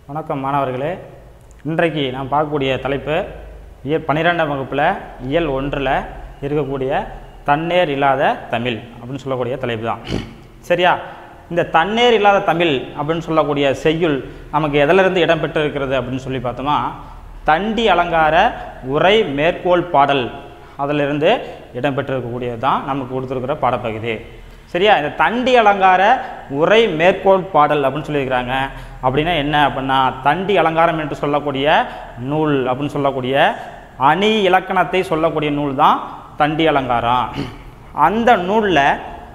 வணக்கம் மாணவர்களே இன்றைக்கு நாம் பார்க்கக்கூடிய தலைப்பு இயல் பன்னிரெண்டாம் வகுப்பில் இயல் ஒன்றில் இருக்கக்கூடிய தன்னேர் இல்லாத தமிழ் அப்படின்னு சொல்லக்கூடிய தலைப்பு தான் சரியா இந்த தன்னேர் இல்லாத தமிழ் அப்படின்னு சொல்லக்கூடிய செய்யுள் நமக்கு எதிலிருந்து இடம்பெற்று இருக்கிறது அப்படின்னு சொல்லி பார்த்தோமா தண்டி அலங்கார உரை மேற்கோள் பாடல் அதிலிருந்து இடம்பெற்றிருக்கக்கூடியது தான் நமக்கு கொடுத்துருக்கிற பாடப்பகுதி சரியா இந்த தண்டி அலங்கார உரை மேற்கோள் பாடல் அப்படின்னு சொல்லியிருக்கிறாங்க அப்படின்னா என்ன அப்படின்னா தண்டி அலங்காரம் என்று சொல்லக்கூடிய நூல் அப்படின்னு சொல்லக்கூடிய அணி இலக்கணத்தை சொல்லக்கூடிய நூல் தான் தண்டி அலங்காரம் அந்த நூலில்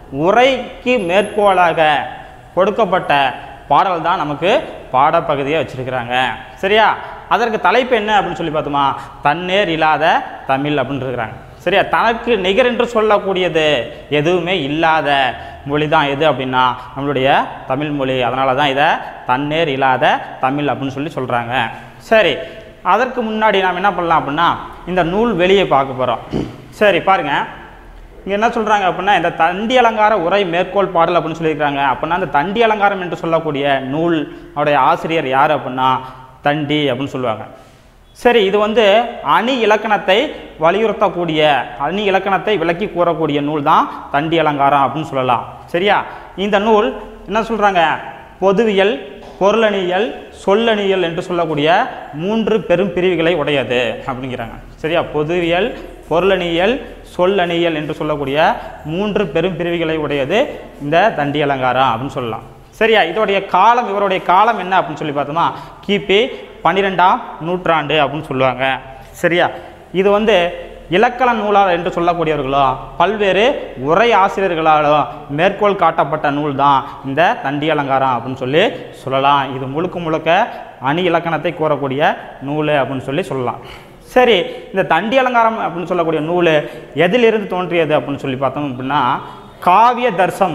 உரைக்கு மேற்கோளாக கொடுக்கப்பட்ட பாடல் தான் நமக்கு பாடப்பகுதியை வச்சிருக்கிறாங்க சரியா அதற்கு தலைப்பு என்ன அப்படின்னு சொல்லி பார்த்தோமா தன்னேர் இல்லாத தமிழ் அப்படின்னு இருக்கிறாங்க சரியா தனக்கு நிகர் என்று சொல்லக்கூடியது எதுவுமே இல்லாத மொழி தான் எது அப்படின்னா நம்மளுடைய தமிழ் மொழி அதனால தான் இதை தன்னேர் இல்லாத தமிழ் அப்படின்னு சொல்லி சொல்கிறாங்க சரி அதற்கு முன்னாடி நாம் என்ன பண்ணலாம் அப்படின்னா இந்த நூல் வெளியே பார்க்க போகிறோம் சரி பாருங்கள் இங்கே என்ன சொல்கிறாங்க அப்படின்னா இந்த தண்டி அலங்கார உரை மேற்கோள் பாடல் அப்படின்னு சொல்லியிருக்காங்க அப்படின்னா அந்த தண்டி அலங்காரம் என்று சொல்லக்கூடிய நூல் அவருடைய ஆசிரியர் யார் அப்படின்னா தண்டி அப்படின்னு சொல்லுவாங்க சரி இது வந்து அணி இலக்கணத்தை வலியுறுத்தக்கூடிய அணி இலக்கணத்தை விளக்கி கூறக்கூடிய நூல் தான் தண்டி அலங்காரம் அப்படின்னு சொல்லலாம் சரியா இந்த நூல் என்ன சொல்கிறாங்க பொதுவியல் பொருளணியல் சொல்லணியல் என்று சொல்லக்கூடிய மூன்று பெரும் பிரிவுகளை உடையது அப்படிங்கிறாங்க சரியா பொதுவியல் பொருளணியல் சொல்லணியல் என்று சொல்லக்கூடிய மூன்று பெரும் பிரிவுகளை உடையது இந்த தண்டி அலங்காரம் அப்படின்னு சொல்லலாம் சரியா இதோடைய காலம் இவருடைய காலம் என்ன அப்படின்னு சொல்லி பார்த்தோமா கிபி பன்னிரெண்டாம் நூற்றாண்டு அப்படின்னு சொல்லுவாங்க சரியா இது வந்து இலக்கண நூலாளர் என்று சொல்லக்கூடியவர்களோ பல்வேறு உரை ஆசிரியர்களாலும் மேற்கோள் காட்டப்பட்ட நூல் தான் இந்த தண்டி அலங்காரம் அப்படின்னு சொல்லி சொல்லலாம் இது முழுக்க முழுக்க அணி இலக்கணத்தை கூறக்கூடிய நூல் அப்படின்னு சொல்லி சொல்லலாம் சரி இந்த தண்டி அலங்காரம் அப்படின்னு சொல்லக்கூடிய நூல் எதிலிருந்து தோன்றியது அப்படின்னு சொல்லி பார்த்தோம் அப்படின்னா காவிய தர்சம்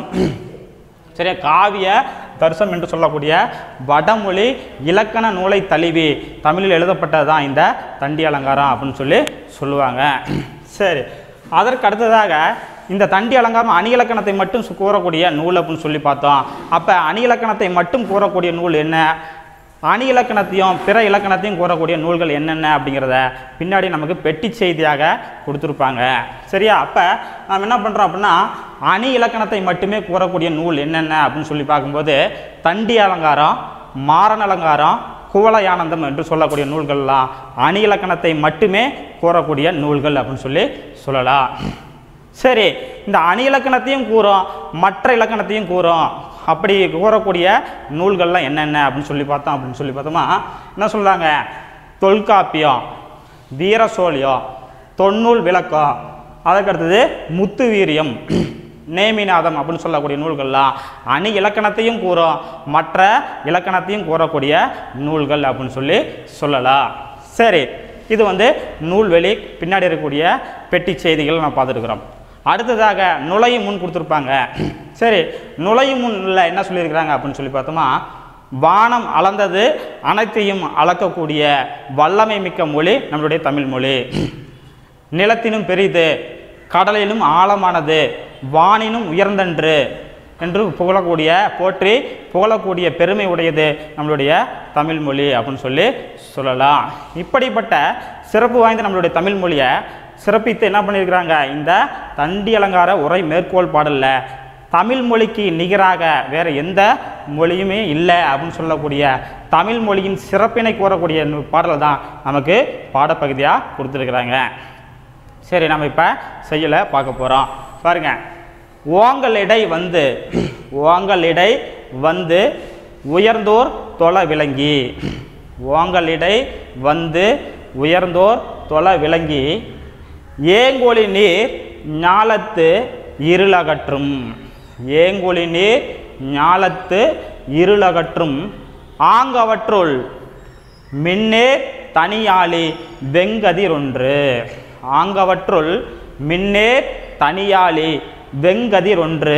சரியா காவிய தர்சம் என்று சொல்லக்கூடிய வடமொழி இலக்கண நூலை தழுவி தமிழில் எழுதப்பட்டது தான் இந்த தண்டி அலங்காரம் அப்படின்னு சொல்லி சொல்லுவாங்க சரி அதற்கு அடுத்ததாக இந்த தண்டி அலங்காரம் அணி இலக்கணத்தை மட்டும் சு- கூறக்கூடிய நூல் அப்படின்னு சொல்லி பார்த்தோம் அப்போ அணி இலக்கணத்தை மட்டும் கூறக்கூடிய நூல் என்ன அணி இலக்கணத்தையும் பிற இலக்கணத்தையும் கூறக்கூடிய நூல்கள் என்னென்ன அப்படிங்கிறத பின்னாடி நமக்கு பெட்டி செய்தியாக கொடுத்துருப்பாங்க சரியா அப்போ நாம் என்ன பண்ணுறோம் அப்படின்னா அணி இலக்கணத்தை மட்டுமே கூறக்கூடிய நூல் என்னென்ன அப்படின்னு சொல்லி பார்க்கும்போது தண்டி அலங்காரம் மாறன் அலங்காரம் குவலயானந்தம் என்று சொல்லக்கூடிய நூல்கள்லாம் அணி இலக்கணத்தை மட்டுமே கூறக்கூடிய நூல்கள் அப்படின்னு சொல்லி சொல்லலாம் சரி இந்த அணி இலக்கணத்தையும் கூறும் மற்ற இலக்கணத்தையும் கூறும் அப்படி கூறக்கூடிய நூல்கள்லாம் என்னென்ன அப்படின்னு சொல்லி பார்த்தோம் அப்படின்னு சொல்லி பார்த்தோமா என்ன சொல்கிறாங்க தொல்காப்பியம் வீரசோழியம் தொன்னூல் விளக்கம் அதுக்கு அடுத்தது முத்து வீரியம் நேமிநாதம் அப்படின்னு சொல்லக்கூடிய நூல்கள்லாம் அணி இலக்கணத்தையும் கூறும் மற்ற இலக்கணத்தையும் கூறக்கூடிய நூல்கள் அப்படின்னு சொல்லி சொல்லலாம் சரி இது வந்து நூல்வெளி பின்னாடி இருக்கக்கூடிய பெட்டி செய்திகள் நம்ம பார்த்துருக்குறோம் அடுத்ததாக நுழையும் முன் கொடுத்துருப்பாங்க சரி நுழையும் முன்னில் என்ன சொல்லியிருக்கிறாங்க அப்படின்னு சொல்லி பார்த்தோமா வானம் அளந்தது அனைத்தையும் அளக்கக்கூடிய வல்லமை மிக்க மொழி நம்மளுடைய தமிழ் மொழி நிலத்தினும் பெரிது கடலிலும் ஆழமானது வானினும் உயர்ந்தன்று என்று புகழக்கூடிய போற்றி புகழக்கூடிய பெருமை உடையது நம்மளுடைய தமிழ் மொழி அப்படின்னு சொல்லி சொல்லலாம் இப்படிப்பட்ட சிறப்பு வாய்ந்த நம்மளுடைய தமிழ் மொழியை சிறப்பித்து என்ன பண்ணியிருக்கிறாங்க இந்த தண்டி அலங்கார உரை மேற்கோள் பாடல்ல தமிழ் மொழிக்கு நிகராக வேற எந்த மொழியுமே இல்லை அப்படின்னு சொல்லக்கூடிய தமிழ் மொழியின் சிறப்பினை கூறக்கூடிய நூ- பாடல் தான் நமக்கு பாடப்பகுதியாக கொடுத்துருக்குறாங்க சரி நம்ம இப்போ செய்யலை பார்க்க போகிறோம் பாருங்க ஓங்கலிடை வந்து ஓங்கலிடை வந்து உயர்ந்தோர் தொலை விளங்கி ஓங்கலிடை வந்து உயர்ந்தோர் தொலை விளங்கி ஏங்கொழி நீர் ஞாலத்து இருளகற்றும் ஏங்கொழி நீர் ஞாலத்து இருளகற்றும் ஆங்கவற்றுள் மின்னே தனியாளி வெங்கதிரொன்று ஆங்கவற்றுள் மின்னே தனியாளி வெங்கதிரொன்று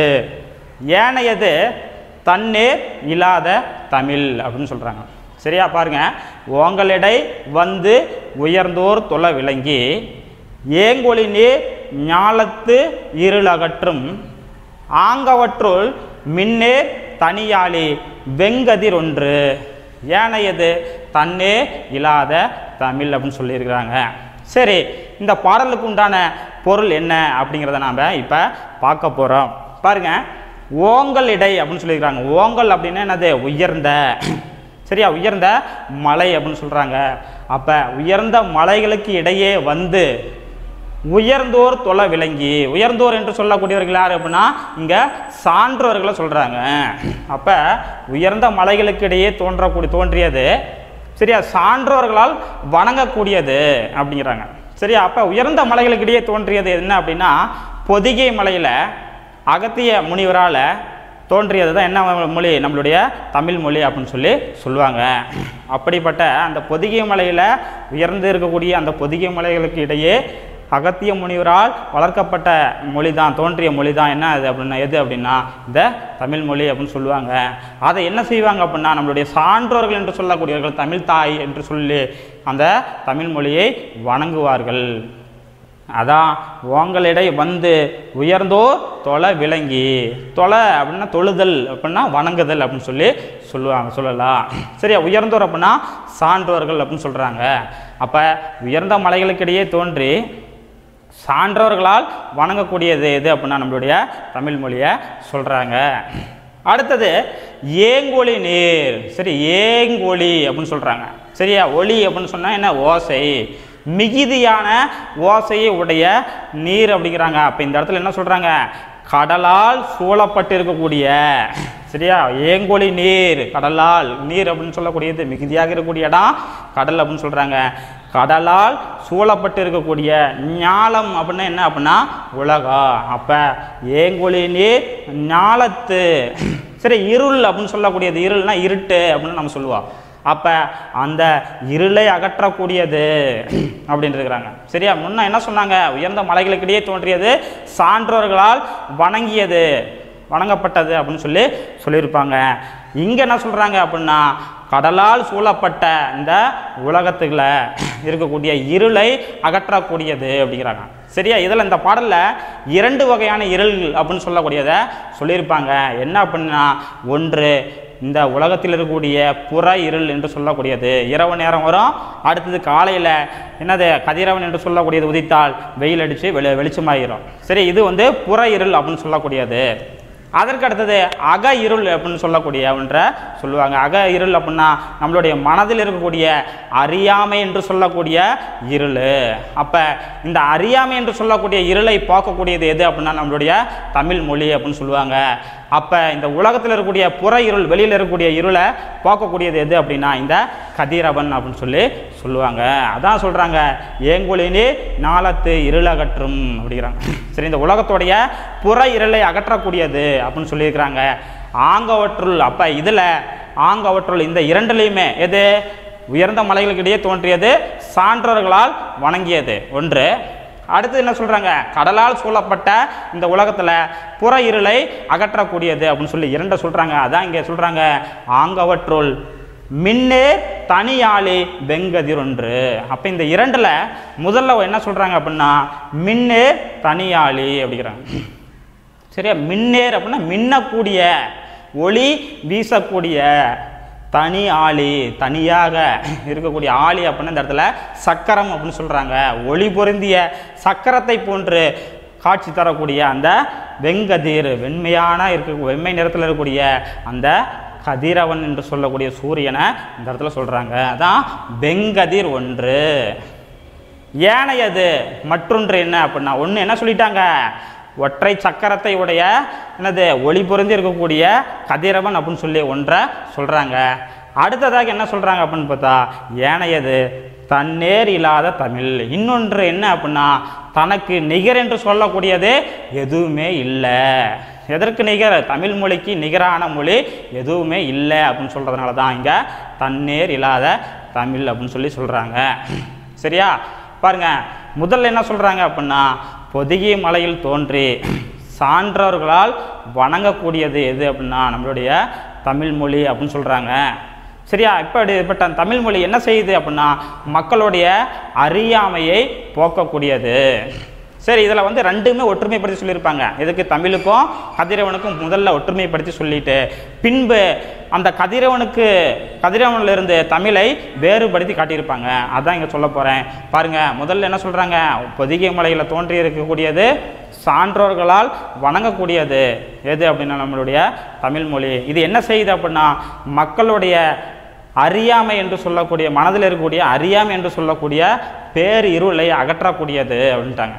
ஏனையது தன்னேர் இல்லாத தமிழ் அப்படின்னு சொல்கிறாங்க சரியா பாருங்க ஓங்களிடை வந்து உயர்ந்தோர் தொலை விளங்கி ஏங்கொழி நீர் ஞாலத்து இருளகற்றும் ஆங்கவற்றுள் மின்னே தனியாளி வெங்கதிர் ஒன்று ஏனையது தன்னே இல்லாத தமிழ் அப்படின்னு சொல்லியிருக்கிறாங்க சரி இந்த பாடலுக்கு உண்டான பொருள் என்ன அப்படிங்கிறத நாம் இப்போ பார்க்க போகிறோம் பாருங்க ஓங்கல் இடை அப்படின்னு சொல்லியிருக்கிறாங்க ஓங்கல் அப்படின்னா என்னது உயர்ந்த சரியா உயர்ந்த மலை அப்படின்னு சொல்கிறாங்க அப்போ உயர்ந்த மலைகளுக்கு இடையே வந்து உயர்ந்தோர் தொலை விளங்கி உயர்ந்தோர் என்று சொல்லக்கூடியவர்கள் யார் அப்படின்னா இங்கே சான்றோர்களை சொல்கிறாங்க அப்போ உயர்ந்த மலைகளுக்கு இடையே தோன்றக்கூடிய தோன்றியது சரியா சான்றோர்களால் வணங்கக்கூடியது அப்படிங்கிறாங்க சரியா அப்போ உயர்ந்த மலைகளுக்கு இடையே தோன்றியது என்ன அப்படின்னா பொதிகை மலையில் அகத்திய முனிவரால் தோன்றியது தான் என்ன மொழி நம்மளுடைய தமிழ் மொழி அப்படின்னு சொல்லி சொல்லுவாங்க அப்படிப்பட்ட அந்த பொதிகை மலையில் உயர்ந்து இருக்கக்கூடிய அந்த பொதிகை மலைகளுக்கு இடையே அகத்திய முனிவரால் வளர்க்கப்பட்ட மொழி தான் தோன்றிய மொழி தான் என்ன அது அப்படின்னா எது அப்படின்னா இந்த தமிழ் மொழி அப்படின்னு சொல்லுவாங்க அதை என்ன செய்வாங்க அப்படின்னா நம்மளுடைய சான்றோர்கள் என்று சொல்லக்கூடியவர்கள் தமிழ் தாய் என்று சொல்லி அந்த தமிழ் மொழியை வணங்குவார்கள் அதான் உங்களிடை வந்து உயர்ந்தோர் தொலை விளங்கி தொலை அப்படின்னா தொழுதல் அப்படின்னா வணங்குதல் அப்படின்னு சொல்லி சொல்லுவாங்க சொல்லலாம் சரியா உயர்ந்தோர் அப்படின்னா சான்றோர்கள் அப்படின்னு சொல்கிறாங்க அப்போ உயர்ந்த மலைகளுக்கிடையே தோன்றி சான்றோர்களால் வணங்கக்கூடியது எது அப்படின்னா நம்மளுடைய தமிழ் மொழியை சொல்கிறாங்க அடுத்தது ஏங்கொழி நீர் சரி ஏங்கொழி அப்படின்னு சொல்கிறாங்க சரியா ஒளி அப்படின்னு சொன்னால் என்ன ஓசை மிகுதியான ஓசையை உடைய நீர் அப்படிங்கிறாங்க அப்போ இந்த இடத்துல என்ன சொல்கிறாங்க கடலால் சூழப்பட்டு இருக்கக்கூடிய சரியா ஏங்கொழி நீர் கடலால் நீர் அப்படின்னு சொல்லக்கூடியது மிகுதியாக இருக்கக்கூடிய இடம் கடல் அப்படின்னு சொல்கிறாங்க கடலால் சூழப்பட்டு இருக்கக்கூடிய ஞாலம் அப்படின்னா என்ன அப்படின்னா உலகம் அப்போ ஏங்கொழி நீர் ஞாலத்து சரி இருள் அப்படின்னு சொல்லக்கூடியது இருள்னா இருட்டு அப்படின்னு நம்ம சொல்லுவோம் அப்போ அந்த இருளை அகற்றக்கூடியது அப்படின்னு இருக்கிறாங்க சரியா முன்ன என்ன சொன்னாங்க உயர்ந்த மலைகளுக்கிடையே தோன்றியது சான்றோர்களால் வணங்கியது வணங்கப்பட்டது அப்படின்னு சொல்லி சொல்லியிருப்பாங்க இங்கே என்ன சொல்கிறாங்க அப்படின்னா கடலால் சூழப்பட்ட இந்த உலகத்துக்குள்ள இருக்கக்கூடிய இருளை அகற்றக்கூடியது அப்படிங்கிறாங்க சரியா இதில் இந்த பாடலில் இரண்டு வகையான இருள் அப்படின்னு சொல்லக்கூடியதை சொல்லியிருப்பாங்க என்ன அப்படின்னா ஒன்று இந்த உலகத்தில் இருக்கக்கூடிய புற இருள் என்று சொல்லக்கூடியது இரவு நேரம் வரும் அடுத்தது காலையில் என்னது கதிரவன் என்று சொல்லக்கூடியது உதித்தால் வெயில் அடித்து வெளி வெளிச்சமாயிரும் சரி இது வந்து புற இருள் அப்படின்னு சொல்லக்கூடியது அதற்கு அடுத்தது அக இருள் அப்படின்னு சொல்லக்கூடிய ஒன்றை சொல்லுவாங்க அக இருள் அப்படின்னா நம்மளுடைய மனதில் இருக்கக்கூடிய அறியாமை என்று சொல்லக்கூடிய இருள் அப்போ இந்த அறியாமை என்று சொல்லக்கூடிய இருளை போக்கக்கூடியது எது அப்படின்னா நம்மளுடைய தமிழ் மொழி அப்படின்னு சொல்லுவாங்க அப்போ இந்த உலகத்தில் இருக்கக்கூடிய புற இருள் வெளியில் இருக்கக்கூடிய இருளை போக்கக்கூடியது எது அப்படின்னா இந்த கதிரவன் அப்படின்னு சொல்லி சொல்லுவாங்க அதான் சொல்கிறாங்க ஏங்குழினே நாளத்து இருளகற்றும் அப்படிங்கிறாங்க சரி இந்த உலகத்துடைய புற இருளை அகற்றக்கூடியது அப்படின்னு சொல்லியிருக்கிறாங்க ஆங்கவற்றுள் அப்போ இதில் ஆங்கவற்றுள் இந்த இரண்டுலேயுமே எது உயர்ந்த மலைகளுக்கிடையே தோன்றியது சான்றோர்களால் வணங்கியது ஒன்று அடுத்து என்ன சொல்கிறாங்க கடலால் சூழப்பட்ட இந்த உலகத்தில் புற இருளை அகற்றக்கூடியது அப்படின்னு சொல்லி இரண்டை சொல்கிறாங்க அதான் இங்கே சொல்கிறாங்க ஆங்கவற்றுள் மின்னே தனியாளி வெங்கதிர் ஒன்று அப்போ இந்த இரண்டில் முதல்ல என்ன சொல்கிறாங்க அப்படின்னா மின்னே தனியாளி அப்படிங்கிறாங்க சரியா மின்னேர் அப்படின்னா மின்னக்கூடிய ஒளி வீசக்கூடிய தனி ஆளி தனியாக இருக்கக்கூடிய ஆளி அப்படின்னு இந்த இடத்துல சக்கரம் அப்படின்னு சொல்கிறாங்க ஒளி பொருந்திய சக்கரத்தை போன்று காட்சி தரக்கூடிய அந்த வெங்கதிர் வெண்மையான இருக்க வெண்மை நிறத்தில் இருக்கக்கூடிய அந்த கதிரவன் என்று சொல்லக்கூடிய சூரியனை இந்த இடத்துல சொல்கிறாங்க அதான் வெங்கதிர் ஒன்று ஏனையது மற்றொன்று என்ன அப்படின்னா ஒன்று என்ன சொல்லிட்டாங்க ஒற்றை சக்கரத்தை உடைய என்னது ஒளி பொருந்தி இருக்கக்கூடிய கதிரவன் அப்படின்னு சொல்லி ஒன்றை சொல்கிறாங்க அடுத்ததாக என்ன சொல்கிறாங்க அப்படின்னு பார்த்தா ஏனையது தன்னேர் இல்லாத தமிழ் இன்னொன்று என்ன அப்படின்னா தனக்கு நிகர் என்று சொல்லக்கூடியது எதுவுமே இல்லை எதற்கு நிகர் தமிழ் மொழிக்கு நிகரான மொழி எதுவுமே இல்லை அப்படின்னு சொல்கிறதுனால தான் இங்கே தன்னேர் இல்லாத தமிழ் அப்படின்னு சொல்லி சொல்கிறாங்க சரியா பாருங்க முதல்ல என்ன சொல்கிறாங்க அப்படின்னா பொதிகை மலையில் தோன்றி சான்றோர்களால் வணங்கக்கூடியது எது அப்படின்னா நம்மளுடைய தமிழ் மொழி அப்படின்னு சொல்கிறாங்க சரியா இப்படிப்பட்ட தமிழ் மொழி என்ன செய்யுது அப்படின்னா மக்களுடைய அறியாமையை போக்கக்கூடியது சரி இதில் வந்து ரெண்டுமே ஒற்றுமைப்படுத்தி சொல்லியிருப்பாங்க எதுக்கு தமிழுக்கும் கதிரவனுக்கும் முதல்ல ஒற்றுமைப்படுத்தி சொல்லிட்டு பின்பு அந்த கதிரவனுக்கு கதிரவனிலிருந்து தமிழை வேறுபடுத்தி காட்டியிருப்பாங்க அதான் இங்கே சொல்ல போகிறேன் பாருங்கள் முதல்ல என்ன சொல்கிறாங்க பொதிகை மலையில் தோன்றி இருக்கக்கூடியது சான்றோர்களால் வணங்கக்கூடியது எது அப்படின்னா நம்மளுடைய தமிழ் மொழி இது என்ன செய்யுது அப்படின்னா மக்களுடைய அறியாமை என்று சொல்லக்கூடிய மனதில் இருக்கக்கூடிய அறியாமை என்று சொல்லக்கூடிய பேர் இருளை அகற்றக்கூடியது அப்படின்ட்டாங்க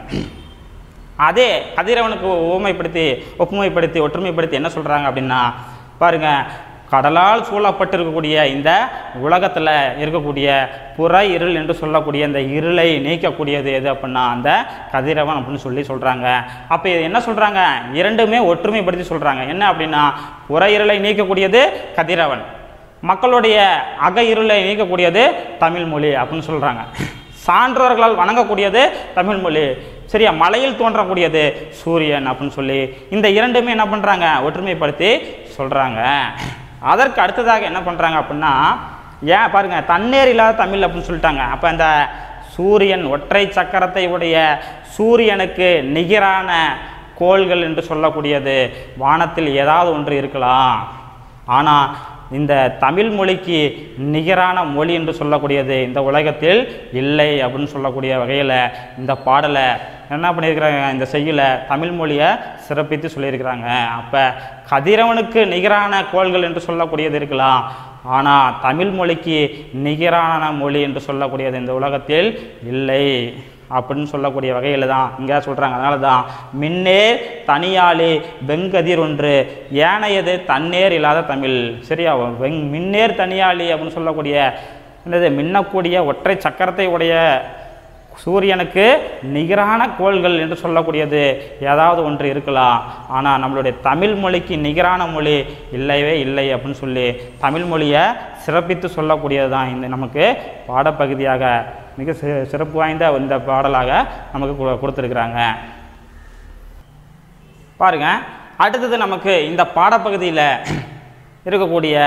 அதே கதிரவனுக்கு ஊமைப்படுத்தி ஒப்புமைப்படுத்தி ஒற்றுமைப்படுத்தி என்ன சொல்கிறாங்க அப்படின்னா பாருங்க கடலால் சூழப்பட்டிருக்கக்கூடிய இந்த உலகத்தில் இருக்கக்கூடிய புற இருள் என்று சொல்லக்கூடிய இந்த இருளை நீக்கக்கூடியது எது அப்படின்னா அந்த கதிரவன் அப்படின்னு சொல்லி சொல்கிறாங்க அப்போ இது என்ன சொல்கிறாங்க இரண்டுமே ஒற்றுமைப்படுத்தி சொல்கிறாங்க என்ன அப்படின்னா புற இருளை நீக்கக்கூடியது கதிரவன் மக்களுடைய அக இருளை நீக்கக்கூடியது தமிழ் மொழி அப்படின்னு சொல்கிறாங்க சான்றோர்களால் வணங்கக்கூடியது தமிழ் மொழி சரியா மலையில் தோன்றக்கூடியது சூரியன் அப்படின்னு சொல்லி இந்த இரண்டுமே என்ன பண்ணுறாங்க ஒற்றுமைப்படுத்தி சொல்கிறாங்க அதற்கு அடுத்ததாக என்ன பண்ணுறாங்க அப்படின்னா ஏன் பாருங்க தண்ணீர் இல்லாத தமிழ் அப்படின்னு சொல்லிட்டாங்க அப்போ அந்த சூரியன் ஒற்றை சக்கரத்தை உடைய சூரியனுக்கு நிகரான கோள்கள் என்று சொல்லக்கூடியது வானத்தில் ஏதாவது ஒன்று இருக்கலாம் ஆனால் இந்த தமிழ் மொழிக்கு நிகரான மொழி என்று சொல்லக்கூடியது இந்த உலகத்தில் இல்லை அப்படின்னு சொல்லக்கூடிய வகையில் இந்த பாடலை என்ன பண்ணியிருக்கிறாங்க இந்த செய்யுள தமிழ் மொழியை சிறப்பித்து சொல்லியிருக்கிறாங்க அப்போ கதிரவனுக்கு நிகரான கோள்கள் என்று சொல்லக்கூடியது இருக்கலாம் ஆனால் தமிழ் மொழிக்கு நிகரான மொழி என்று சொல்லக்கூடியது இந்த உலகத்தில் இல்லை அப்படின்னு சொல்லக்கூடிய வகையில் தான் இங்கே சொல்கிறாங்க அதனால தான் மின்னேர் தனியாளி வெங்கதிர் ஒன்று ஏனையது தன்னேர் இல்லாத தமிழ் சரியா வெங் மின்னேர் தனியாளி அப்படின்னு சொல்லக்கூடிய என்னது மின்னக்கூடிய ஒற்றை சக்கரத்தை உடைய சூரியனுக்கு நிகரான கோள்கள் என்று சொல்லக்கூடியது ஏதாவது ஒன்று இருக்கலாம் ஆனால் நம்மளுடைய தமிழ் மொழிக்கு நிகரான மொழி இல்லவே இல்லை அப்படின்னு சொல்லி தமிழ் மொழியை சிறப்பித்து சொல்லக்கூடியது தான் இந்த நமக்கு பாடப்பகுதியாக மிக சி- சிறப்பு வாய்ந்த இந்த பாடலாக நமக்கு கு- கொடுத்துருக்குறாங்க பாருங்க அடுத்தது நமக்கு இந்த பாடப்பகுதியில் இருக்கக்கூடிய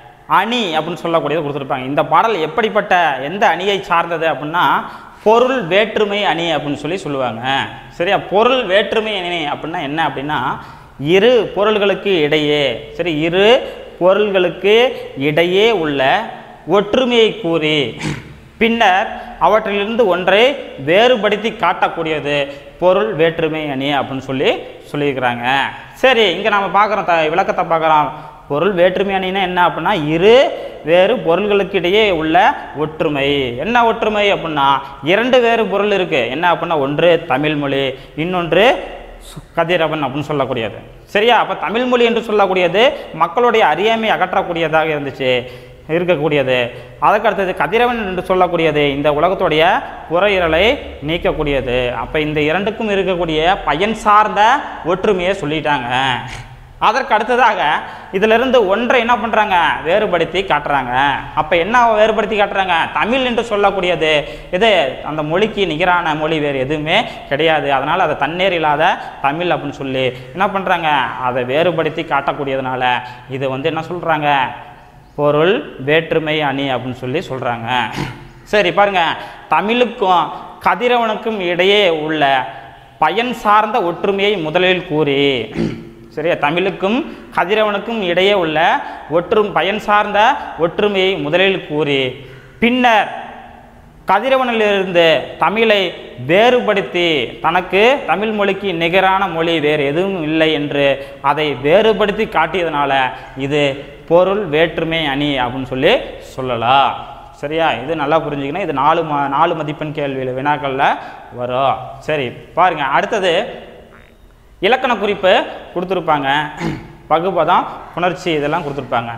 அணி அப்படின்னு சொல்லக்கூடியது கொடுத்துருப்பாங்க இந்த பாடல் எப்படிப்பட்ட எந்த அணியை சார்ந்தது அப்படின்னா பொருள் வேற்றுமை அணி அப்படின்னு சொல்லி சொல்லுவாங்க சரியா பொருள் வேற்றுமை அணி அப்படின்னா என்ன அப்படின்னா இரு பொருள்களுக்கு இடையே சரி இரு பொருள்களுக்கு இடையே உள்ள ஒற்றுமையை கூறி பின்னர் அவற்றிலிருந்து ஒன்றை வேறுபடுத்தி காட்டக்கூடியது பொருள் வேற்றுமை அணி அப்படின்னு சொல்லி சொல்லியிருக்கிறாங்க சரி இங்கே நம்ம பார்க்குறோம் த விளக்கத்தை பார்க்குறோம் பொருள் வேற்றுமை அணின்னா என்ன அப்படின்னா இரு வேறு பொருள்களுக்கு இடையே உள்ள ஒற்றுமை என்ன ஒற்றுமை அப்படின்னா இரண்டு வேறு பொருள் இருக்குது என்ன அப்படின்னா ஒன்று தமிழ் மொழி இன்னொன்று சு- கதிரவன் அப்படின்னு சொல்லக்கூடியது சரியா அப்போ தமிழ் மொழி என்று சொல்லக்கூடியது மக்களுடைய அறியாமை அகற்றக்கூடியதாக இருந்துச்சு இருக்கக்கூடியது அதுக்கு அடுத்தது கதிரவன் என்று சொல்லக்கூடியது இந்த உலகத்துடைய புற இருளை நீக்கக்கூடியது அப்போ இந்த இரண்டுக்கும் இருக்கக்கூடிய பயன் சார்ந்த ஒற்றுமையை சொல்லிட்டாங்க அதற்கு அடுத்ததாக இதிலிருந்து ஒன்றை என்ன பண்ணுறாங்க வேறுபடுத்தி காட்டுறாங்க அப்போ என்ன வேறுபடுத்தி காட்டுறாங்க தமிழ் என்று சொல்லக்கூடியது இது அந்த மொழிக்கு நிகரான மொழி வேறு எதுவுமே கிடையாது அதனால் அதை தண்ணீர் இல்லாத தமிழ் அப்படின்னு சொல்லி என்ன பண்ணுறாங்க அதை வேறுபடுத்தி காட்டக்கூடியதுனால இது வந்து என்ன சொல்கிறாங்க பொருள் வேற்றுமை அணி அப்படின்னு சொல்லி சொல்கிறாங்க சரி பாருங்க தமிழுக்கும் கதிரவனுக்கும் இடையே உள்ள பயன் சார்ந்த ஒற்றுமையை முதலில் கூறி சரியா தமிழுக்கும் கதிரவனுக்கும் இடையே உள்ள ஒற்றும் பயன் சார்ந்த ஒற்றுமையை முதலில் கூறி பின்னர் கதிரவனிலிருந்து தமிழை வேறுபடுத்தி தனக்கு தமிழ் மொழிக்கு நிகரான மொழி வேறு எதுவும் இல்லை என்று அதை வேறுபடுத்தி காட்டியதுனால இது பொருள் வேற்றுமை அணி அப்படின்னு சொல்லி சொல்லலாம் சரியா இது நல்லா புரிஞ்சுக்கணும் இது நாலு ம நாலு மதிப்பெண் கேள்வியில் வினாக்களில் வரும் சரி பாருங்க அடுத்தது இலக்கண குறிப்பு கொடுத்துருப்பாங்க பகுபதம் புணர்ச்சி இதெல்லாம் கொடுத்துருப்பாங்க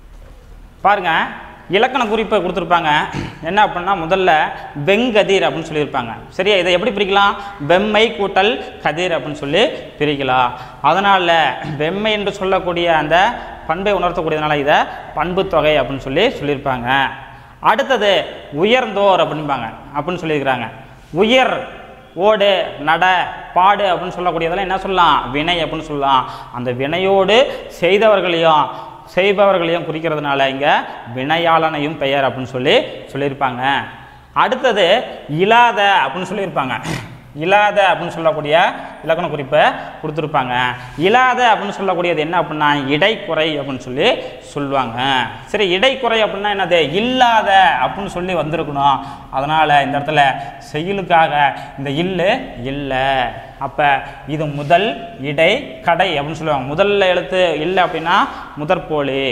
பாருங்க இலக்கண குறிப்பை கொடுத்துருப்பாங்க என்ன அப்படின்னா முதல்ல வெங்கதிர் அப்படின்னு சொல்லியிருப்பாங்க சரியா இதை எப்படி பிரிக்கலாம் வெம்மை கூட்டல் கதிர் அப்படின்னு சொல்லி பிரிக்கலாம் அதனால் வெம்மை என்று சொல்லக்கூடிய அந்த பண்பை உணர்த்தக்கூடியதுனால இதை பண்பு தொகை அப்படின்னு சொல்லி சொல்லியிருப்பாங்க அடுத்தது உயர்ந்தோர் அப்படிம்பாங்க அப்படின்னு சொல்லியிருக்கிறாங்க உயர் ஓடு நட பாடு அப்படின்னு சொல்லக்கூடியதெல்லாம் என்ன சொல்லலாம் வினை அப்படின்னு சொல்லலாம் அந்த வினையோடு செய்தவர்களையும் செய்பவர்களையும் குறிக்கிறதுனால இங்கே வினையாளனையும் பெயர் அப்படின்னு சொல்லி சொல்லியிருப்பாங்க அடுத்தது இல்லாத அப்படின்னு சொல்லியிருப்பாங்க இல்லாத அப்படின்னு சொல்லக்கூடிய இலக்கண குறிப்பை கொடுத்துருப்பாங்க இல்லாத அப்படின்னு சொல்லக்கூடியது என்ன அப்படின்னா இடைக்குறை அப்படின்னு சொல்லி சொல்லுவாங்க சரி இடைக்குறை அப்படின்னா என்னது இல்லாத அப்படின்னு சொல்லி வந்திருக்கணும் அதனால் இந்த இடத்துல செயலுக்காக இந்த இல்லு இல்லை அப்போ இது முதல் இடை கடை அப்படின்னு சொல்லுவாங்க முதல்ல எழுத்து இல்லை அப்படின்னா முதற்போலி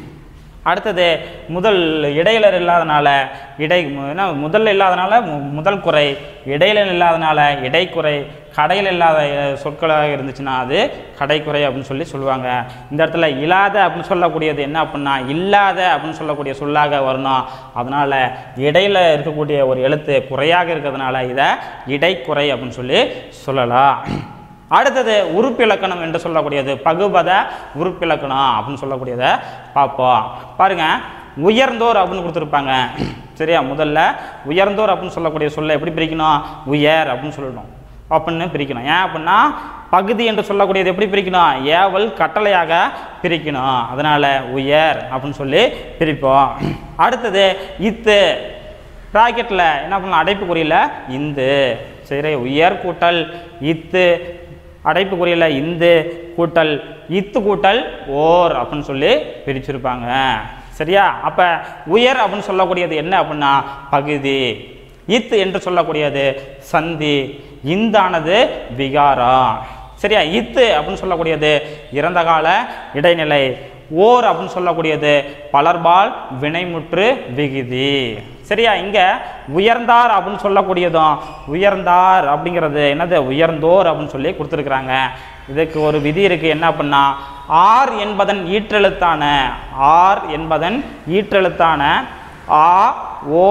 அடுத்தது முதல் இடையிலர் இல்லாதனால இடை ஏன்னா முதல்ல இல்லாதனால மு- முதல் குறை இடையில இல்லாதனால இடைக்குறை கடையில் இல்லாத அஹ், சொற்களாக இருந்துச்சுன்னா அது கடைக்குறை அப்படின்னு சொல்லி சொல்லுவாங்க இந்த இடத்துல இல்லாத அப்படின்னு சொல்லக்கூடியது என்ன அப்படின்னா இல்லாத அப்படின்னு சொல்லக்கூடிய சொல்லாக வரணும் அதனால் இடையில இருக்கக்கூடிய ஒரு எழுத்து குறையாக இருக்கிறதுனால இதை இடைக்குறை அப்படின்னு சொல்லி சொல்லலாம் அடுத்தது உறுப்பிலக்கணம் என்று சொல்லக்கூடியது பகுபத உறுப்பிலக்கணம் அப்படின்னு சொல்லக்கூடியதை பார்ப்போம் பாருங்க உயர்ந்தோர் அப்படின்னு கொடுத்துருப்பாங்க சரியா முதல்ல உயர்ந்தோர் அப்படின்னு சொல்லக்கூடிய சொல்ல எப்படி பிரிக்கணும் உயர் அப்படின்னு சொல்லணும் அப்படின்னு பிரிக்கணும் ஏன் அப்படின்னா பகுதி என்று சொல்லக்கூடியது எப்படி பிரிக்கணும் ஏவல் கட்டளையாக பிரிக்கணும் அதனால உயர் அப்படின்னு சொல்லி பிரிப்போம் அடுத்தது இத்து ப்ராக்கெட்டில் என்ன பண்ணலாம் அடைப்புக்குறியில் இந்து சரி உயர் கூட்டல் இத்து அடைப்புக்குறியில் இந்து கூட்டல் இத்து கூட்டல் ஓர் அப்படின்னு சொல்லி பிரிச்சிருப்பாங்க சரியா அப்போ உயர் அப்படின்னு சொல்லக்கூடியது என்ன அப்படின்னா பகுதி இத்து என்று சொல்லக்கூடியது சந்தி இந்தானது விகாரம் சரியா இத்து அப்படின்னு சொல்லக்கூடியது இறந்த கால இடைநிலை ஓர் அப்படின்னு சொல்லக்கூடியது பலர்பால் வினைமுற்று விகுதி சரியா இங்க உயர்ந்தார் அப்படின்னு சொல்லக்கூடியதும் உயர்ந்தார் அப்படிங்கிறது என்னது உயர்ந்தோர் அப்படின்னு சொல்லி கொடுத்துருக்குறாங்க இதுக்கு ஒரு விதி இருக்கு என்ன அப்படின்னா ஆர் என்பதன் ஈற்றெழுத்தான ஆர் என்பதன் ஈற்றெழுத்தான ஆ ஓ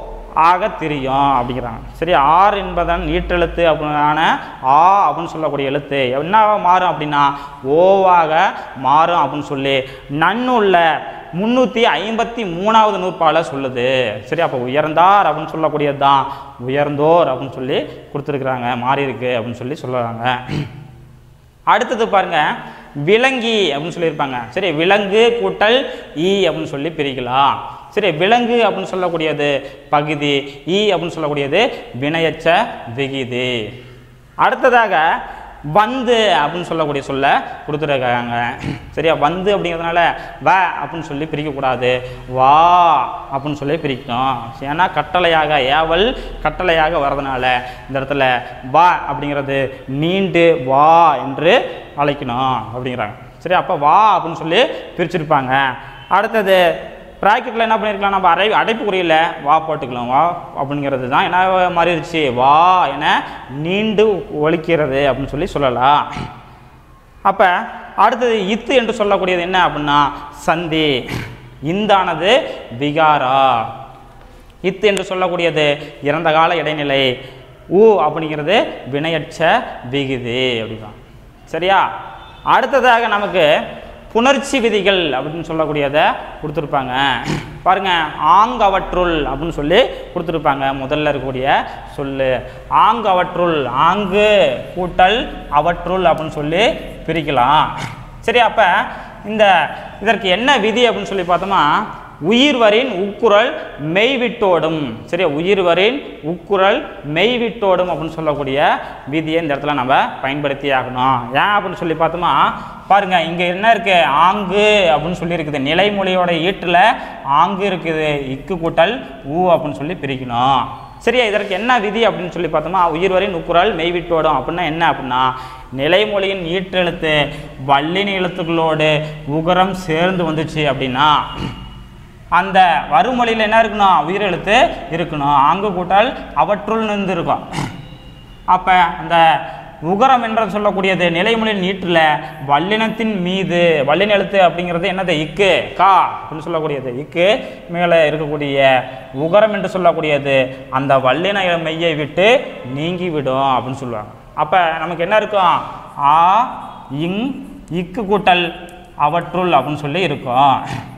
ஆக தெரியும் அப்படிங்கிறாங்க சரி ஆர் என்பதன் ஈட்டெழுத்து அப்படின்னான ஆ அப்படின்னு சொல்லக்கூடிய எழுத்து என்னவா மாறும் அப்படின்னா ஓவாக மாறும் அப்படின்னு சொல்லி நன்னுள்ள முந்நூற்றி ஐம்பத்தி மூணாவது நூற்பால சொல்லுது சரி அப்போ உயர்ந்தார் அப்படின்னு சொல்லக்கூடியது தான் உயர்ந்தோர் அப்படின்னு சொல்லி கொடுத்துருக்குறாங்க மாறி இருக்கு அப்படின்னு சொல்லி சொல்லுறாங்க அடுத்தது பாருங்க விலங்கி அப்படின்னு சொல்லியிருப்பாங்க சரி விலங்கு கூட்டல் ஈ அப்படின்னு சொல்லி பிரிக்கலாம் சரி விலங்கு அப்படின்னு சொல்லக்கூடியது பகுதி ஈ அப்படின்னு சொல்லக்கூடியது வினையச்ச விகிதி அடுத்ததாக வந்து அப்படின்னு சொல்லக்கூடிய சொல்ல கொடுத்துருக்காங்க சரியா வந்து அப்படிங்கிறதுனால வ அப்படின்னு சொல்லி பிரிக்கக்கூடாது வா அப்படின்னு சொல்லி பிரிக்கணும் ஏன்னா கட்டளையாக ஏவல் கட்டளையாக வர்றதுனால இந்த இடத்துல வா அப்படிங்கிறது நீண்டு வா என்று அழைக்கணும் அப்படிங்கிறாங்க சரி அப்போ வா அப்படின்னு சொல்லி பிரிச்சிருப்பாங்க அடுத்தது ப்ராக்கெட்டில் என்ன பண்ணியிருக்கலாம் நம்ம அடை அடைப்புக்குறியில் வா போட்டுக்கலாம் வா அப்படிங்கிறது தான் என்ன மாறிடுச்சு வா என நீண்டு ஒலிக்கிறது அப்படின்னு சொல்லி சொல்லலாம் அப்போ அடுத்தது இத்து என்று சொல்லக்கூடியது என்ன அப்படின்னா சந்தி இந்தானது விகாரா இத்து என்று சொல்லக்கூடியது இறந்த கால இடைநிலை ஊ அப்படிங்கிறது வினையற்ற விகுதி அப்படிதான் சரியா அடுத்ததாக நமக்கு புணர்ச்சி விதிகள் அப்படின்னு சொல்லக்கூடியதை கொடுத்துருப்பாங்க பாருங்க ஆங்கவற்றுள் அப்படின்னு சொல்லி கொடுத்துருப்பாங்க முதல்ல இருக்கக்கூடிய சொல்லு ஆங்கவற்றுள் ஆங்கு கூட்டல் அவற்றுள் அப்படின்னு சொல்லி பிரிக்கலாம் சரி அப்போ இந்த இதற்கு என்ன விதி அப்படின்னு சொல்லி பார்த்தோமா உயிர்வரின் உக்குரல் மெய்விட்டோடும் சரியா உயிர்வரின் உக்குரல் மெய்விட்டோடும் அப்படின்னு சொல்லக்கூடிய விதியை இந்த இடத்துல நம்ம பயன்படுத்தி ஆகணும் ஏன் அப்படின்னு சொல்லி பார்த்தோமா பாருங்க இங்க என்ன இருக்கு ஆங்கு அப்படின்னு சொல்லி இருக்குது நிலைமொழியோட ஈட்டில் ஆங்கு இருக்குது இக்கு கூட்டல் ஊ அப்படின்னு சொல்லி பிரிக்கணும் சரியா இதற்கு என்ன விதி அப்படின்னு சொல்லி பார்த்தோமா உயிர்வரின் உக்குரல் மெய்விட்டோடும் அப்படின்னா என்ன அப்படின்னா நிலைமொழியின் ஈற்றெழுத்து வல்லின எழுத்துக்களோடு உகரம் சேர்ந்து வந்துச்சு அப்படின்னா அந்த வறுமொழியில் என்ன இருக்கணும் உயிரெழுத்து இருக்கணும் ஆங்கு கூட்டால் அவற்றுள் இருந்து இருக்கும் அப்போ அந்த உகரம் என்று சொல்லக்கூடியது நிலைமொழியின் நீட்டில் வல்லினத்தின் மீது வல்லின எழுத்து அப்படிங்கிறது என்னது இக்கு கா அப்படின்னு சொல்லக்கூடியது இக்கு மேலே இருக்கக்கூடிய உகரம் என்று சொல்லக்கூடியது அந்த வல்லின மெய்யை விட்டு நீங்கி விடும் அப்படின்னு சொல்லுவாங்க அப்போ நமக்கு என்ன இருக்கும் ஆ இங் இக்கு கூட்டல் அவற்றுள் அப்படின்னு சொல்லி இருக்கும்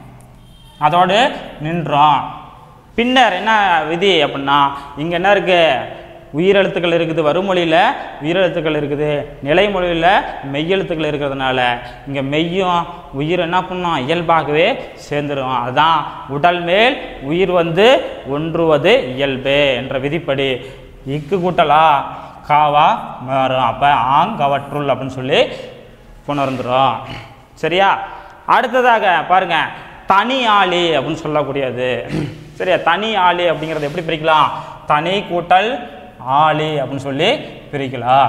அதோடு நின்றோம் பின்னர் என்ன விதி அப்படின்னா இங்கே என்ன இருக்கு உயிரெழுத்துக்கள் இருக்குது வறுமொழியில் உயிரெழுத்துக்கள் இருக்குது நிலைமொழியில் மெய்யெழுத்துக்கள் இருக்கிறதுனால இங்கே மெய்யும் உயிர் என்ன பண்ணும் இயல்பாகவே சேர்ந்துடும் அதுதான் உடல் மேல் உயிர் வந்து ஒன்றுவது இயல்பு என்ற விதிப்படி இக்கு கூட்டலா காவா வரும் அப்போ ஆங்கவற்றுள் அப்படின்னு சொல்லி புணர்ந்துரும் சரியா அடுத்ததாக பாருங்க தனி ஆளி அப்படின்னு சொல்லக்கூடியது சரியா தனி ஆளி அப்படிங்கிறது எப்படி பிரிக்கலாம் தனி கூட்டல் ஆளி அப்படின்னு சொல்லி பிரிக்கலாம்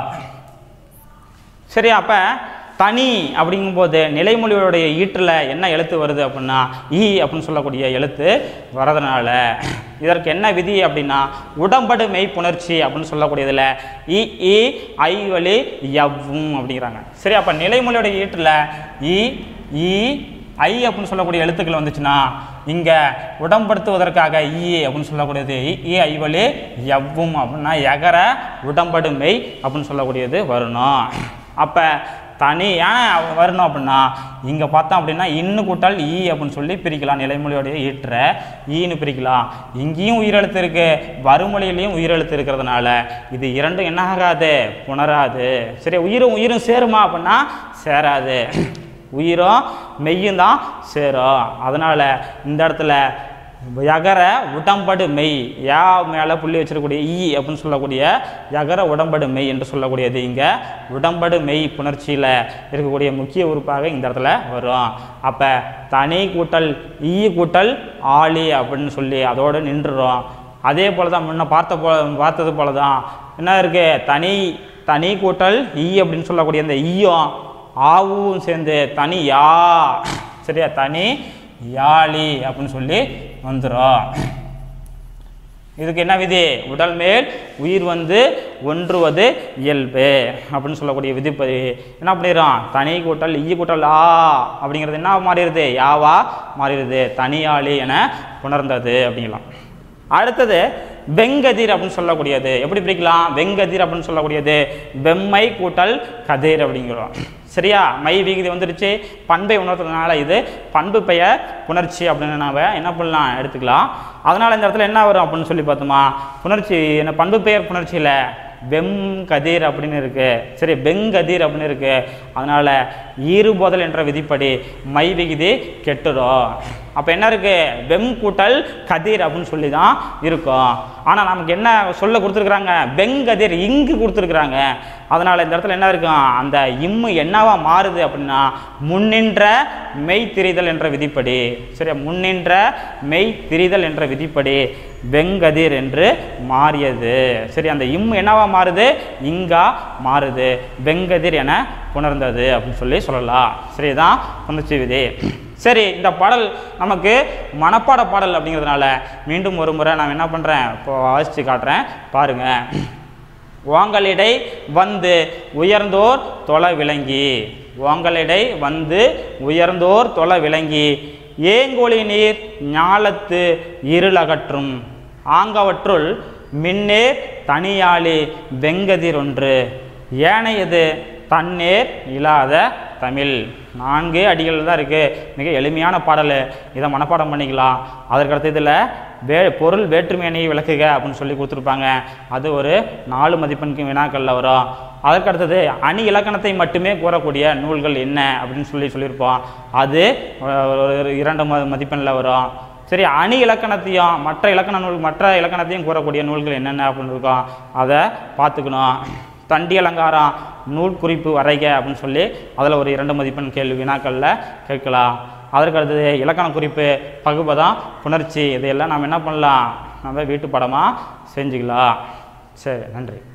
சரி அப்போ தனி அப்படிங்கும்போது நிலைமொழியோடைய ஈற்றில் என்ன எழுத்து வருது அப்படின்னா ஈ அப்படின்னு சொல்லக்கூடிய எழுத்து வரதுனால இதற்கு என்ன விதி அப்படின்னா உடம்படு மெய்ப்புணர்ச்சி அப்படின்னு சொல்லக்கூடியதில் இ இ ஐ வழி எவ்வும் அப்படிங்கிறாங்க சரி அப்போ நிலைமொழியோடைய ஈற்றில் இ இ ஐ அப்படின்னு சொல்லக்கூடிய எழுத்துக்கள் வந்துச்சுன்னா இங்கே உடம்படுத்துவதற்காக ஈ அப்படின்னு சொல்லக்கூடியது இ, இ ஐ வழி எவ்வும் அப்படின்னா எகர உடம்படு மெய் அப்படின்னு சொல்லக்கூடியது வரணும் அப்போ தனி ஏன் வரணும் அப்படின்னா இங்கே பார்த்தோம் அப்படின்னா இன்னு கூட்டல் ஈ அப்படின்னு சொல்லி பிரிக்கலாம் நிலைமொழியோடைய ஈற்ற ஈன்னு பிரிக்கலாம் இங்கேயும் உயிரெழுத்து இருக்கு வறுமொழியிலையும் உயிரெழுத்து இருக்கிறதுனால இது இரண்டும் என்ன ஆகாது புணராது சரி உயிரும் உயிரும் சேருமா அப்படின்னா சேராது உயிரும் மெய்யும் தான் சேரும் அதனால் இந்த இடத்துல யகர உடம்படு மெய் யா மேலே புள்ளி வச்சிருக்கக்கூடிய ஈ அப்படின்னு சொல்லக்கூடிய யகர உடம்படு மெய் என்று சொல்லக்கூடியது இங்கே உடம்படு மெய் புணர்ச்சியில் இருக்கக்கூடிய முக்கிய உறுப்பாக இந்த இடத்துல வரும் அப்போ தனி கூட்டல் ஈ கூட்டல் ஆளி அப்படின்னு சொல்லி அதோடு நின்றுரும் அதே போல தான் முன்ன பார்த்த போ பார்த்தது போல தான் என்ன இருக்குது தனி தனி கூட்டல் ஈ அப்படின்னு சொல்லக்கூடிய இந்த ஈயும் ஆவும் சேர்ந்து தனி யா சரியா தனி யாழி அப்படின்னு சொல்லி வந்துடும் இதுக்கு என்ன விதி உடல் மேல் உயிர் வந்து ஒன்றுவது இயல்பு அப்படின்னு சொல்லக்கூடிய விதிப்பதி என்ன பண்ணிடுறோம் தனி கூட்டல் ஈ கூட்டல் ஆ அப்படிங்கிறது என்ன மாறிடுது யாவா மாறிடுது தனியாளி என புணர்ந்தது அப்படிங்கலாம் அடுத்தது வெங்கதிர் அப்படின்னு சொல்லக்கூடியது எப்படி பிரிக்கலாம் வெங்கதிர் அப்படின்னு சொல்லக்கூடியது வெம்மை கூட்டல் கதிர் அப்படிங்கிறோம் சரியா மை விகுதி வந்துருச்சு பண்பை உணர்த்துறதுனால இது பண்பு பெயர் புணர்ச்சி அப்படின்னு நாம் என்ன பண்ணலாம் எடுத்துக்கலாம் அதனால் இந்த இடத்துல என்ன வரும் அப்படின்னு சொல்லி பார்த்தோமா புணர்ச்சி என்ன பண்பு பெயர் புணர்ச்சியில் வெம் கதிர் அப்படின்னு இருக்கு சரி வெங்கதிர் அப்படின்னு இருக்கு அதனால ஈறுபோதல் என்ற விதிப்படி மை விகுதி கெட்டுடும் அப்போ என்ன இருக்கு வெம் கூட்டல் கதிர் அப்படின்னு சொல்லி தான் இருக்கும் ஆனால் நமக்கு என்ன சொல்ல கொடுத்துருக்குறாங்க வெங்கதிர் இங்கு கொடுத்துருக்குறாங்க அதனால் இந்த இடத்துல என்ன இருக்கும் அந்த இம்மு என்னவா மாறுது அப்படின்னா முன்னின்ற மெய் திரிதல் என்ற விதிப்படி சரியா முன்னின்ற மெய் திரிதல் என்ற விதிப்படி வெங்கதிர் என்று மாறியது சரி அந்த இம் என்னவா மாறுது இங்கா மாறுது வெங்கதிர் என புணர்ந்தது அப்படின்னு சொல்லி சொல்லலாம் சரிதான் புணர்ச்சி விதி சரி இந்த பாடல் நமக்கு மனப்பாட பாடல் அப்படிங்கிறதுனால மீண்டும் ஒரு முறை நான் என்ன பண்ணுறேன் இப்போ வாசித்து காட்டுறேன் பாருங்கள் ஓங்களிடை வந்து உயர்ந்தோர் தொலை விளங்கி ஓங்களிடை வந்து உயர்ந்தோர் தொலை விளங்கி ஏங்கொழி நீர் ஞாலத்து இருளகற்றும் ஆங்கவற்றுள் மின்னேர் தனியாளி வெங்கதிர் ஒன்று ஏனையது தன்னேர் இல்லாத தமிழ் நான்கு அடிகள் தான் இருக்குது மிக எளிமையான பாடல் இதை மனப்பாடம் பண்ணிக்கலாம் அதற்கடுத்து இதில் வே பொருள் வேற்றுமையணி விளக்குக அப்படின்னு சொல்லி கொடுத்துருப்பாங்க அது ஒரு நாலு மதிப்பெண்க்கு வினாக்களில் வரும் அதற்கடுத்தது அணி இலக்கணத்தை மட்டுமே கூறக்கூடிய நூல்கள் என்ன அப்படின்னு சொல்லி சொல்லியிருப்போம் அது ஒரு ஒரு இரண்டு ம மதிப்பெண்ணில் வரும் சரி அணி இலக்கணத்தையும் மற்ற இலக்கண நூல் மற்ற இலக்கணத்தையும் கூறக்கூடிய நூல்கள் என்னென்ன அப்படின்னு இருக்கோம் அதை பார்த்துக்கணும் தண்டி அலங்காரம் நூல் குறிப்பு வரைக அப்படின்னு சொல்லி அதில் ஒரு இரண்டு மதிப்பெண் கேள்வி வினாக்களில் கேட்கலாம் அதற்கு அடுத்தது இலக்கண குறிப்பு பகுபதம் புணர்ச்சி இதையெல்லாம் நம்ம என்ன பண்ணலாம் நம்ம வீட்டு படமாக செஞ்சுக்கலாம் சரி நன்றி